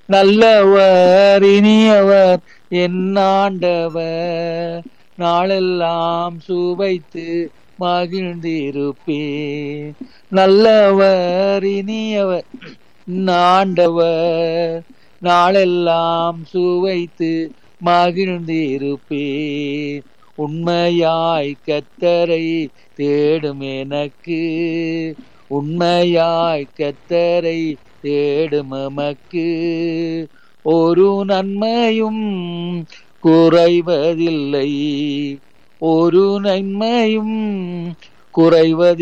நல்லவர் இனியவர் என் ஆண்டவர் நாளெல்லாம் சுவைத்து மகிழ்ந்திருப்பேன் நல்லவர் இனியவர் என் ஆண்டவர் நாளெல்லாம் சுவைத்து மகிழ்ந்திருப்பேன் உண்மையாய் கத்தரை தேடும் எனக்கு உண்மையாய் கத்தரை தேடும் எமக்கு ஒரு நன்மையும் குறைவதில்லை ஒரு நன்மையும் குறைவதில்லை